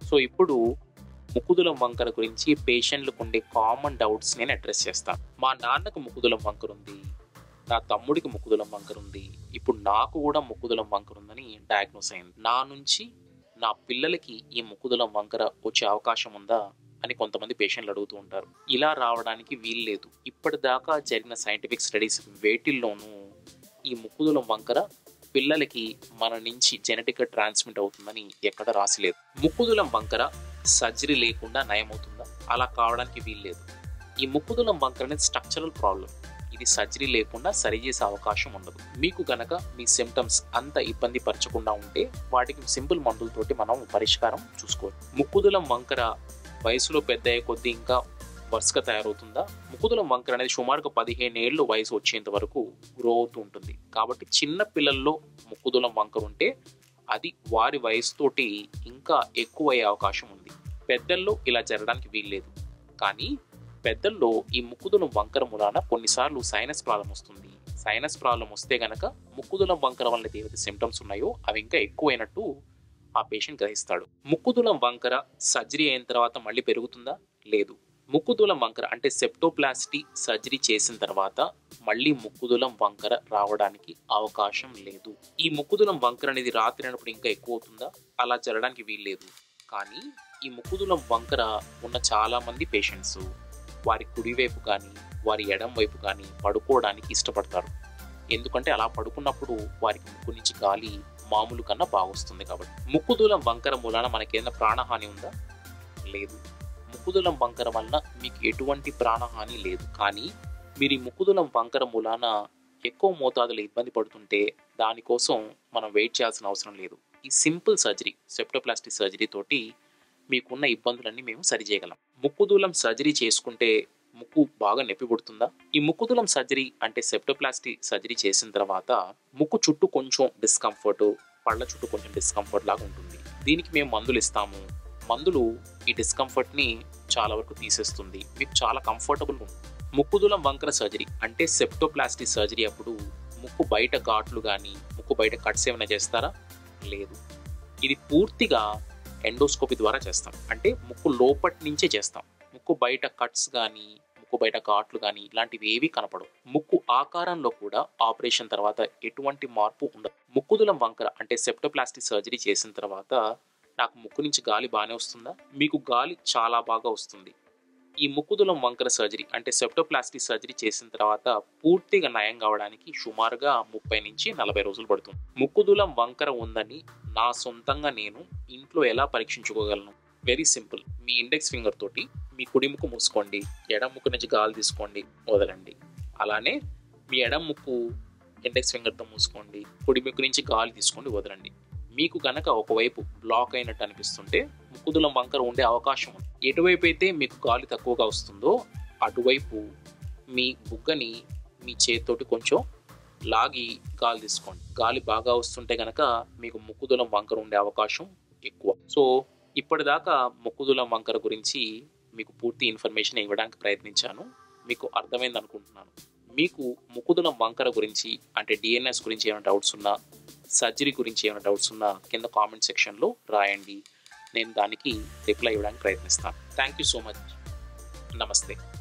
so ఇప్పుడు ముక్కుదులం వంకర గురించి పేషెంట్లకు ఉండే కామన్ డౌట్స్ నేను అడ్రస్ చేస్తాను మా నాన్నకు ముక్కుదులం వంకర ఉంది నా తమ్ముడికి ముక్కుదులం వంకర ఉంది ఇప్పుడు నాకు కూడా ముక్కుదులం వంకర ఉందని డయాగ్నోస్ అయింది నా నుంచి నా పిల్లలకి ఈ ముక్కుదులం వంకర వచ్చే అవకాశం ఉందా అని కొంతమంది పేషెంట్లు అడుగుతూ ఉంటారు ఇలా రావడానికి వీల్లేదు ఇప్పటిదాకా జరిగిన సైంటిఫిక్ స్టడీస్ వేటిల్లోనూ ఈ ముక్కుదులం వంకర పిల్లలకి మన నుంచి జెనెటిక్గా ట్రాన్స్మిట్ అవుతుందని ఎక్కడ రాసిలేదు ముక్కుదులం వంకర సర్జరీ లేకుండా నయమవుతుందా అలా కావడానికి వీల్లేదు ఈ ముక్కుదులం వంకర అనేది స్ట్రక్చరల్ ప్రాబ్లం ఇది సర్జరీ లేకుండా సరి చేసే అవకాశం ఉండదు మీకు గనక మీ సిమ్టమ్స్ అంత ఇబ్బంది పరచకుండా ఉంటే వాటికి సింపుల్ మందులతోటి మనం పరిష్కారం చూసుకోవచ్చు ముక్కుదులం వంకర వయసులో పెద్ద అయ్యే కొద్దీ ఇంకా వరుసగా తయారవుతుందా ముక్కుదులం వంకర అనేది సుమారుగా పదిహేను ఏళ్ళు వయసు వచ్చేంత వరకు గ్రో అవుతూ ఉంటుంది కాబట్టి చిన్న పిల్లల్లో ముక్కుదులం వంకర ఉంటే అది వారి వయసుతోటి ఇంకా ఎక్కువ అయ్యే అవకాశం ఉంది పెద్దల్లో ఇలా జరగడానికి వీల్లేదు కానీ పెద్దల్లో ఈ ముక్కుదులం వంకర మూలాన కొన్నిసార్లు సైనస్ ప్రాబ్లం వస్తుంది సైనస్ ప్రాబ్లం వస్తే గనక ముక్కుదులం వంకర వల్ల ఏవైతే సిమ్టమ్స్ ఉన్నాయో అవి ఇంకా ఎక్కువైనట్టు ఆ పేషెంట్ గ్రహిస్తాడు ముక్కుదులం వంకర సర్జరీ అయిన తర్వాత మళ్ళీ పెరుగుతుందా లేదు ముక్కుదులం వంకర అంటే సెప్టోప్లాస్టీ సర్జరీ చేసిన తర్వాత మళ్ళీ ముక్కుదులం వంకర రావడానికి అవకాశం లేదు ఈ ముక్కుదులం వంకర అనేది రాత్రి అయినప్పుడు ఇంకా ఎక్కువ అవుతుందా అలా జరగడానికి వీల్లేదు కానీ ఈ ముక్కుదులం వంకర ఉన్న చాలా మంది పేషెంట్స్ వారి కుడివైపు కానీ వారి ఎడం వైపు కానీ పడుకోవడానికి ఇష్టపడతారు ఎందుకంటే అలా పడుకున్నప్పుడు వారికి ముక్కు నుంచి గాలి మామూలు కన్నా బాగొస్తుంది కాబట్టి ముక్కుదూలం వంకర మూలాన మనకేదైనా ప్రాణహాని ఉందా లేదు ముక్కుదూలం వంకర వలన మీకు ఎటువంటి ప్రాణహాని లేదు కానీ మీరు ఈ ముక్కుదూలం వంకర మూలాన ఎక్కువ మోతాదులో ఇబ్బంది పడుతుంటే దానికోసం మనం వెయిట్ చేయాల్సిన అవసరం లేదు ఈ సింపుల్ సర్జరీ సెప్టోప్లాస్టిక్ సర్జరీ తోటి మీకున్న ఇబ్బందులన్నీ మేము సరిచేయగలం ముక్కుదూలం సర్జరీ చేసుకుంటే ముక్కు బాగా నొప్పి పుడుతుందా ఈ ముక్కుదూలం సర్జరీ అంటే సెప్టోప్లాస్టీ సర్జరీ చేసిన తర్వాత ముక్కు చుట్టూ కొంచెం డిస్కంఫర్ట్ పళ్ళ చుట్టూ కొంచెం డిస్కంఫర్ట్ లాగా ఉంటుంది దీనికి మేము మందులు ఇస్తాము మందులు ఈ డిస్కంఫర్ట్ ని చాలా వరకు తీసేస్తుంది మీకు చాలా కంఫర్టబుల్ ఉంటుంది ముక్కుదూలం వంకర సర్జరీ అంటే సెప్టోప్లాస్టీ సర్జరీ అప్పుడు ముక్కు బయట ఘాట్లు కానీ ముక్కు బయట కట్స్ ఏమైనా చేస్తారా లేదు ఇది పూర్తిగా ఎండోస్కోపీ ద్వారా చేస్తాం అంటే ముక్కు లోపటి నుంచే చేస్తాం ముక్కు బయట కట్స్ కానీ ముక్కు బయట ఘాట్లు కానీ ఇలాంటివి ఏవి కనపడవు ముక్కు ఆకారంలో కూడా ఆపరేషన్ తర్వాత ఎటువంటి మార్పు ఉండదు ముక్కుదులం వంకర అంటే సెప్టోప్లాస్టిక్ సర్జరీ చేసిన తర్వాత నాకు ముక్కు నుంచి గాలి బాగానే వస్తుందా మీకు గాలి చాలా బాగా వస్తుంది ఈ ముక్కుదులం వంకర సర్జరీ అంటే సెప్టోప్లాస్టిక్ సర్జరీ చేసిన తర్వాత పూర్తిగా నయం కావడానికి సుమారుగా ముప్పై నుంచి నలభై రోజులు పడుతుంది ముక్కుదులం వంకర ఉందని నా సొంతంగా నేను ఇంట్లో ఎలా పరీక్షించుకోగలను వెరీ సింపుల్ మీ ఇండెక్స్ ఫింగర్ తోటి మీ కుడి ముక్కు మూసుకోండి ఎడం ముక్కు నుంచి గాలి తీసుకోండి వదలండి అలానే మీ ఎడం ముక్కు ఇండెక్స్ ఫింగర్తో మూసుకోండి కుడి ముక్కు నుంచి గాలి తీసుకోండి వదలండి మీకు గనక ఒకవైపు బ్లాక్ అయినట్టు అనిపిస్తుంటే ముక్కుదులం వంకర ఉండే అవకాశం ఉంది ఎటువైపు అయితే మీకు గాలి తక్కువగా వస్తుందో అటువైపు మీ బుగ్గని మీ చేతితోటి కొంచెం లాగి గాలి తీసుకోండి గాలి బాగా వస్తుంటే గనక మీకు ముక్కుదులం వంకర ఉండే అవకాశం ఎక్కువ సో ఇప్పటిదాకా ముక్కుదులం వంకర గురించి మీకు పూర్తి ఇన్ఫర్మేషన్ ఇవ్వడానికి ప్రయత్నించాను మీకు అర్థమైంది అనుకుంటున్నాను మీకు ముక్కుదులం వంకర గురించి అంటే డిఎన్ఎస్ గురించి ఏమైనా డౌట్స్ ఉన్నా సర్జరీ గురించి ఏమైనా డౌట్స్ ఉన్నా కింద కామెంట్ సెక్షన్లో రాయండి నేను దానికి రిప్లై ఇవ్వడానికి ప్రయత్నిస్తాను థ్యాంక్ యూ సో మచ్ నమస్తే